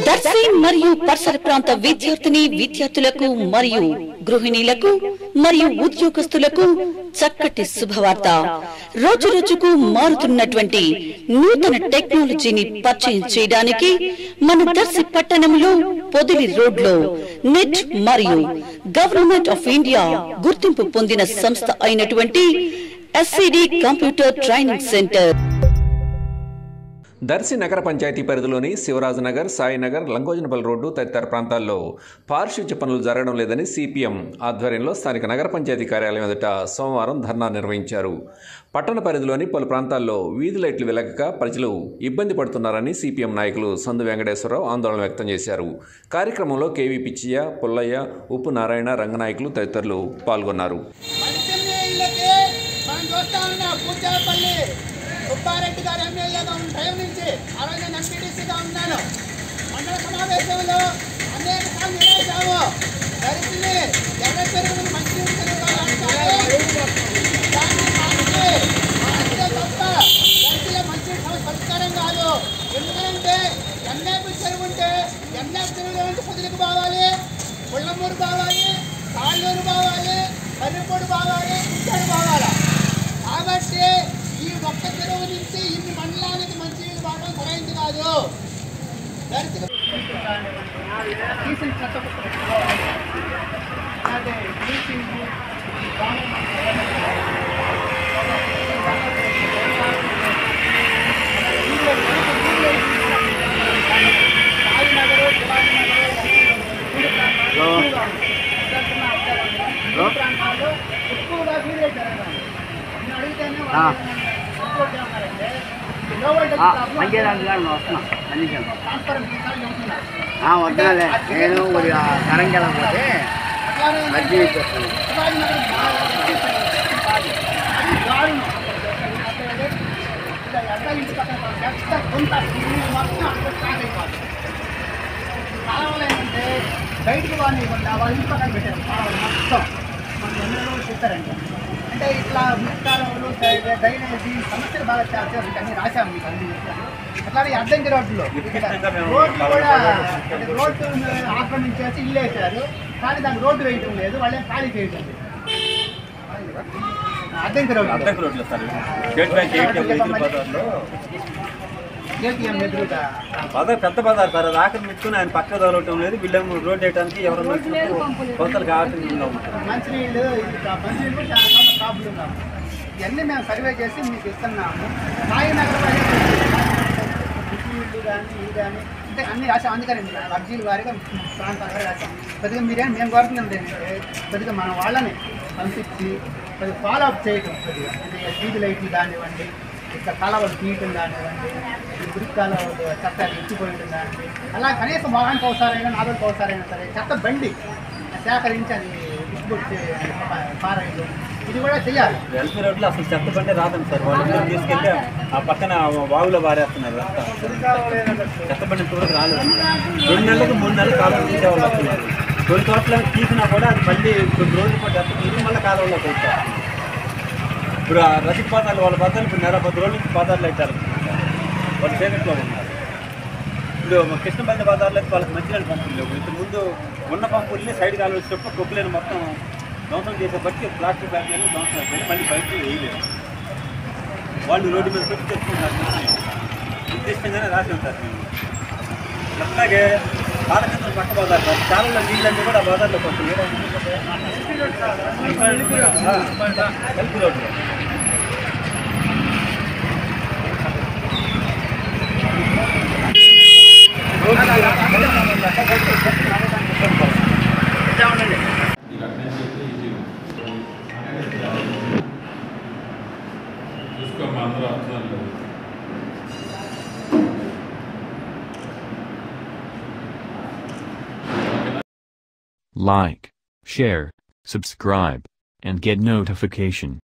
దర్శి మరియు పరిసర ప్రాంత విద్యార్థిని విద్యార్థులకు మరియు గృహిణీలకు మరియు ఉద్యోగస్తులకు చక్కటి శుభవార్త రోజు రోజుకు మారుతున్నటువంటి నూతన టెక్నాలజీని పరిచయం చేయడానికి మన దర్శి పట్టణంలో పొదిలి రోడ్లో నెట్ మరియు గవర్నమెంట్ ఆఫ్ ఇండియా గుర్తింపు పొందిన సంస్థ అయినటువంటి SCD computer training centre Darsi నగర పంచాయతీ పరిధిలోని శివరాజనగర్ సాయినగర్ లంకోజనపల్లి రోడ్డు తదితర ప్రాంతాల్లో పారిశుధ్య పనులు జరగడం లేదని సిపిఎం ఆధ్వర్యంలో స్థానిక నగర పంచాయతీ కార్యాలయం ఎదుట సోమవారం ధర్నా నిర్వహించారు పట్టణ పరిధిలోని పలు ప్రాంతాల్లో వీధి లైట్లు వెలగక ప్రజలు ఇబ్బంది పడుతున్నారని సిపిఎం నాయకులు సందు వెంకటేశ్వరరావు ఆందోళన వ్యక్తం చేశారు కార్యక్రమంలో కేవీ పిచ్చయ్య పుల్లయ్య ఉప్పు నారాయణ రంగనాయకులు తదితరులు పాల్గొన్నారు మంచినీళ్ళ ఇళ్ళకి మనం చూస్తా ఉన్నాం పూజాపల్లి సుబ్బారెడ్డి గారు ఎమ్మెల్యేగా ఉన్న టైం నుంచి ఆ రోజు నేను ఎంపీటీసీగా ఉన్నాను మండల సమావేశంలో అనేక సార్లు నిర్వహించాము దరిద్రుని ఎర్ర చెరువులు మంచినీళ్ళు చెరువులు దాన్ని మార్చి మార్చితే తప్ప దరిద్రుల మంచినీటి సమస్య పరిష్కారం కాదు ఎందుకంటే ఎన్నేపు చెరువు ఉంటే ఎన్నేపు చెరువులో ఉంటే పొదులకు బావాలి ముళ్ళమూరు బావాలి తాళ్ళూరు బావాలి కర్రిపొడి బావాలి కుట్టాడు బావాలా కాబట్టి ఈ ఒక్క చెరువు నుంచి ఇన్ని మండలానికి మంచి నీళ్ళు బాగా సరైనది కాదు దరిద్ర ప్రాంతాల్లో ఎక్కువగా వీధులు జరగాలి నేను అడిగితేనే వాళ్ళు సపోర్ట్ చేస్తున్నారంటే లోవల్ మంచిదానికి గారు వస్తున్నా అందుకని ట్రాన్స్ఫర్ తీసాలని చెబుతున్నారు వద్దాలే నేను కొద్దిగా కరెంట్ వెళ్ళకపోతే అట్లానే మధ్య ఇచ్చేస్తాను శివాజీ నగర్ అది దారుణం ఇలా ఎడ్డ ఇంటి పక్కన చెత్త గుంత ఇల్లు మొత్తం అక్కడ స్టార్ట్ అయిపోతుంది కాలువలు ఏంటంటే బయటికి వాడినివ్వకుండా వాళ్ళ ఇంటి పక్కన పెట్టారు కాలువలు మొత్తం మనం ఎన్నో రోజులు చెప్పారంటే అంటే ఇట్లా ముక్కాలువలు డ్రైనేజీ సమస్యలు బాగా చేస్తారు అన్ని రాశాము మీకు అన్ని చెప్పాను అట్లానే అడ్డంకి రోడ్డులో ఇక్కడ రోడ్డు కూడా అంటే రోడ్డు ఆక్రమించేసి ఇల్లు వేసారు కానీ దానికి రోడ్డు వేయటం లేదు వాళ్ళే ఖాళీ చేయటం లేదు అడ్డంకి రోడ్డు అద్దెకు రోడ్లు సార్ స్టేట్ బ్యాంక్ ఏటీఎం ఎదురు బజార్లో ఏటీఎం ఎదురుగా బజార్ పెద్ద బజార్ సార్ అది ఆక్రమించుకుని ఆయన పక్క తగలటం లేదు వీళ్ళేమో రోడ్ వేయడానికి ఎవరన్నా వచ్చినప్పుడు కొత్తలు కావాల్సింది ఉంటారు మంచినీళ్ళు ఇది కా- మంచినీళ్ళు కూడా చాలా చాలా ప్రాబ్లం ఉన్నాము ఇవన్నీ మేము సర్వే చేసి మీకు ఇస్తున్నాము సాయినగర్ మంచినీళ్ళు కానీ ఇవి కానీ అంటే అన్ని రాసాం అందుకని అర్జీలు వారిగా ప్రాంతాలుగా రాసాం కొద్దిగా మీరేం మేము కోరుతున్నది ఏంటంటే కొద్దిగా మన వాళ్ళని పంపించి కొద్దిగా ఫాలో అప్ చేయడం కొద్దిగా అంటే వీధి లైట్లు కానివ్వండి ఇట్లా కాలువలు తీయటం కానివ్వండి ఈ గురికి కాలువలు చెత్త ఎత్తిపోయటం కానివ్వండి అలా కనీసం వారానికి ఒకసారైనా నాలుగు రోజులకు ఒకసారైనా సరే చెత్త బండి సేకరించి అది డిస్ట్రిబ్యూట్ పారాయడం ఇది కూడా చేయాలి ఎల్పీ రోడ్లో అసలు చెత్త బండి రాదండి సార్ వాళ్ళు అందరూ తీసుకెళ్ళి ఆ పక్కన వాగులో బారేస్తున్నారు అంతా చెత్త బండి కూడా రాలేదు రెండు నెలలకు మూడు నెలలు కాలం తీసేవాళ్ళు వస్తున్నారు కొన్ని చోట్ల తీసినా కూడా అది మళ్ళీ కొన్ని రోజుల పాటు ఎత్త తీసి మళ్ళీ కాలంలో వెళ్తారు ఇప్పుడు ఆ రసిక్ పాదాలు వాళ్ళ బద్దలు ఇప్పుడు నెల పది రోజుల నుంచి పాదాలు అయితే వాళ్ళు చీకట్లో ఉన్నారు ఇప్పుడు మా కృష్ణపల్లి బజార్లో అయితే వాళ్ళకి మంచినీళ్ళు పంపులు లేవు ఇంతకు ముందు ఉన్న పంపుల్ని సైడ్ కాలు వచ్చినప్పుడు కొక్కులేని మొత్తం ధ్వంసం చేసే బట్టి ప్లాస్టిక్ బ్యాగ్లన్నీ ధ్వంసం అయిపోయి మళ్ళీ బయటకు వేయలేదు వాళ్ళు రోడ్డు మీద పెట్టి తెచ్చుకుంటారు మంచినీళ్ళు. నిర్దిష్టంగానే రాసి ఉంటారు మేము అట్లాగే బాలచంద్ర పక్క బజార్ సార్ చాలా నీళ్ళన్నీ కూడా ఆ బజార్లో కొంచెం కలిపి రోడ్డు చూసుకోమ్మా అందరూ వస్తున్నారు Like, share, subscribe, and get notification.